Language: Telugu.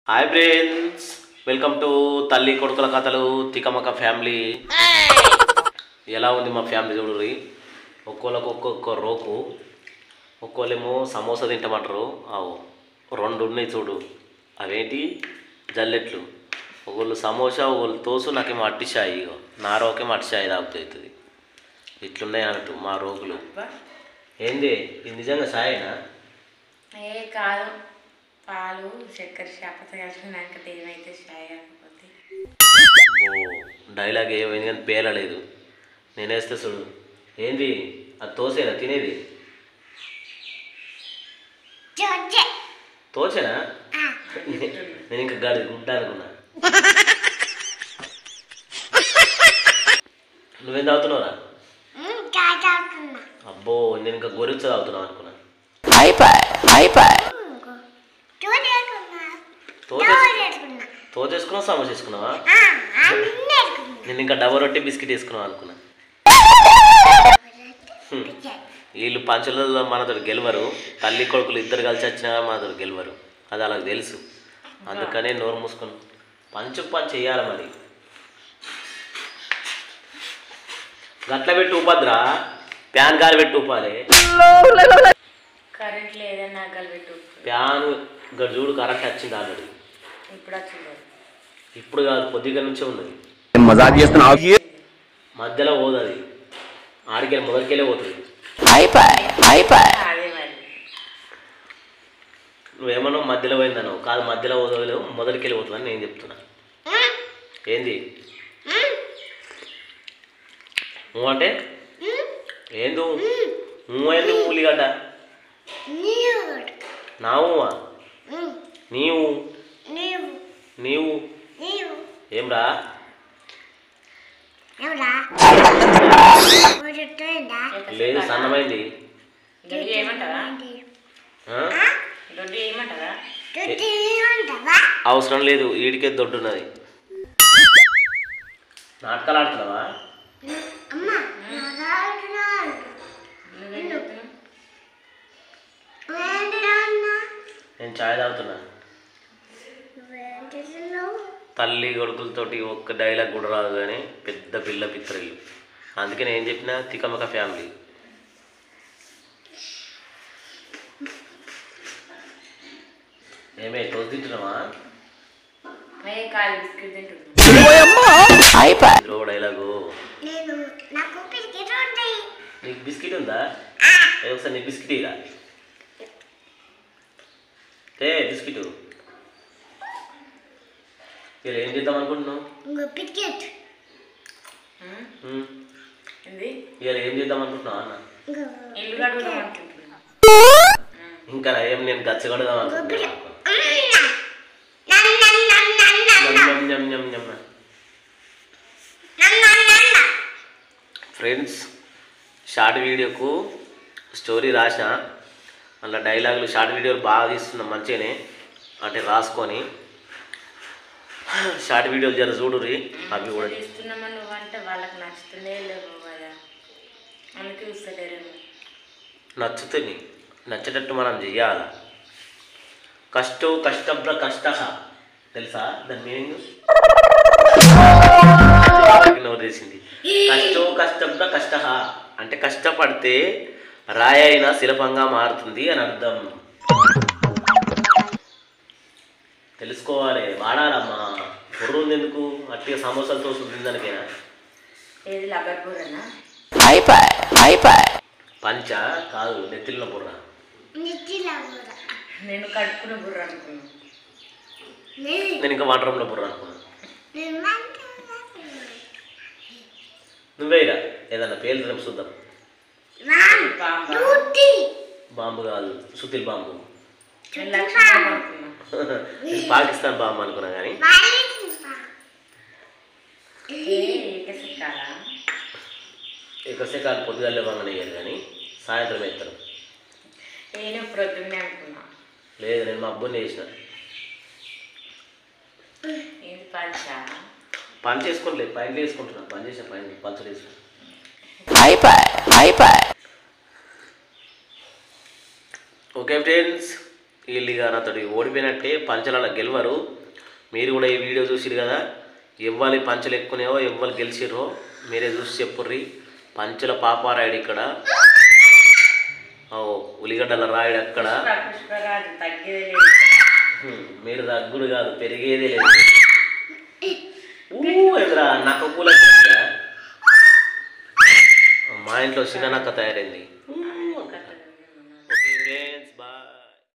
హాయ్ ఫ్రెండ్స్ వెల్కమ్ టు తల్లి కొడుకుల కథలు తికమక ఫ్యామిలీ ఎలా ఉంది మా ఫ్యామిలీ చూడుర్రి ఒక్కోళ్ళకు ఒక్కొక్క రోకు ఒక్కోళ్ళేమో సమోసా తింటామంటారు అవు రెండు ఉన్నాయి చూడు అవేంటి జల్లెట్లు ఒకళ్ళు సమోసా ఒకళ్ళు తోసు నాకేమో అట్టిషాయి ఇగో నా రోకేమో అట్టిషాయి తాగుతుంది ఇట్లున్నాయి అన్నట్టు మా రోగులు ఏంది ఇది నిజంగా సాయేనా ఏ కాదు పాలు చక్కెర శాపత కలిసినాక ఏమైతే చాయ్ కాకపోతే ఓ డైలాగ్ ఏమైంది కానీ పేలలేదు నేనేస్తే చూడు ఏంది అది తోసేనా తినేది తోసేనా నేను ఇంకా గడి గుడ్డ అనుకున్నా నువ్వేం తాగుతున్నావురా అబ్బో నేను ఇంకా గొరిచ్చ తాగుతున్నావు అనుకున్నా తోచేసు తోచేసుకున్నావా సమోసా వేసుకున్నావా నేను ఇంకా డబల్ రొట్టి బిస్కెట్ వేసుకున్నావు అనుకున్నా హ్మ్. వీళ్ళు పంచులలో మనతో గెలవరు తల్లి కొడుకులు ఇద్దరు కలిసి వచ్చినా మనతో గెలవరు అది వాళ్ళకి తెలుసు అందుకనే నోరు మూసుకొని పంచు పంచ్ వేయాలి మరి గట్ల పెట్టి ఊపద్రా ప్యాన్ గాలి పెట్టి ఊపాలి కరెంట్ లేదని నాకు కలిపెట్టు ప్యాన్ ఇక్కడ చూడు కరెక్ట్ వచ్చింది ఆల్రెడీ ఇప్పుడు వచ్చింది ఇప్పుడు కాదు కొద్దిగా నుంచే ఉన్నది మజాక్ చేస్తున్నావు మధ్యలో పోదు అది ఆడికెళ్ళి మొదటికెళ్ళే పోతుంది అదే మరి నువ్వేమన్నావు మధ్యలో పోయిందన్నావు కాదు మధ్యలో పోదలేవు మొదటికెళ్ళి పోతుందని నేను చెప్తున్నా ఏంది ఊ అంటే ఏంది ఊ ఏంది ఊలిగడ్డ నా ఊవా నీవు నీవు ఏమ్రా లేదు సన్నమైంది దొడ్డి ఏమంటావా ఆ? దొడ్డి ఏమంటావా అవసరం లేదు ఈడికే దొడ్డున్నది నాటకాలు ఆడుతున్నావా నువ్వేం చెప్తున్నావు నేను చాయ్ తాగుతున్నా తల్లి కొడుకులతోటి ఒక్క డైలాగ్ కూడా రాదు కానీ పెద్ద పిల్ల పిత్రలు అందుకే నేను చెప్పిన తికమక ఫ్యామిలీ ఏమే తోసి తింటున్నావా ఏ కాదు బిస్కెట్ తింటున్నావు ఇదిగో డైలాగు నేను నాకు పిరికెట్ ఉంటాయి నీకు బిస్కెట్ ఉందా ఏ ఒకసారి నీకు బిస్కెట్ ఇరా ఏ బిస్కెట్ ఇలా ఏం చేద్దాం అనుకుంటున్నావు ఇంకో పిరికెట్ ఉమ్, ఉమ్, ఏంది ఇలా ఏం చేద్దాం అనుకుంటున్నావు అన్న ఇంకో ఇల్లు కడుగుదాం అనుకుంటున్నా ఇంకా ఏం నేను గచ్చగడదాం అనుకుంటున్నాను నన్ను ñam, ñam, ñam, ñam, ñam. Friends short వీడియోకు story రాసిన అలా డైలాగులు షార్ట్ వీడియోలు బాగా తీస్తున్నాం మంచిగానే అంటే రాసుకొని షార్ట్ వీడియోలు జర చూడుర్రి అవి కూడా ఇస్తున్నామని నువ్వంటే వాళ్ళకి నచ్చుతుందే లేవు కదా అందుకే ఇస్తలేరేమో నచ్చుతుంది నచ్చేటట్టు మనం చెయ్యాలి కష్టో కష్టభ్ర కష్ట తెలుసా దాని మీనింగ్ నోరు తీసింది కష్టో కష్టభ్ర కష్ట అంటే కష్టపడితే రాయి అయినా శిల్పంగా మారుతుంది అని అర్థం తెలుసుకోవాలి వాడాలమ్మా బుర్ర ఉంది ఎందుకు అట్టిగా సమోసాలతో శుద్ధి దానికైనా ఏది లబ్బర్ పూరనా పంచ కాదు నెత్తిలిన బుర్ర నిచ్చిలా కూడా నేను కడుక్కున్న బుర్ర అనుకున్నాను నేను నేను ఇంకా వంటరంలో బుర్ర అనుకున్నాను నేను నువ్వేరా ఏదన్నా పేరు రేపు చూద్దాం బాంబా డ్యూటీ బాంబు కాదు సుతిల్ బాంబు నేను లక్ష్మీ అనుకున్నా నేను పాకిస్తాన్ బాంబు అనుకున్నా కానీ ఏ ఏకసిక్కాలా ఎక్కువసే కాదు పొద్దుగాలే బాంబు వేయాలి కానీ సాయంత్రం వేస్తారు నేను ప్రొద్దున్నే అనుకున్నా లేదు నేను మా అబ్బుని వేసిన ఏంది పంచా పని చేసుకోలేదు పైన వేసుకుంటున్నాను పని చేసిన పైన పంచలు వేసిన ఓకే ఫ్రెండ్స్ వీళ్ళు ఇక నాతోటి ఓడిపోయినట్టే పంచల గెలవరు మీరు కూడా ఈ వీడియో చూసిరు కదా ఎవ్వాలి పంచలు ఎక్కునేవో ఎవ్వరు గెలిచిర్రో మీరే చూసి చెప్పుర్రి పంచుల పాపారాయుడు ఇక్కడ ఓ ఉలిగడ్డల రాయుడు అక్కడ పుష్ప పుష్పరాజు తగ్గేదే లేదు హ్మ్, మీరు దగ్గుడు కాదు పెరిగేదే లేదు ఊ ఎదురా నక్క పూల మా ఇంట్లో చిన్న నక్క తయారైంది ఊ.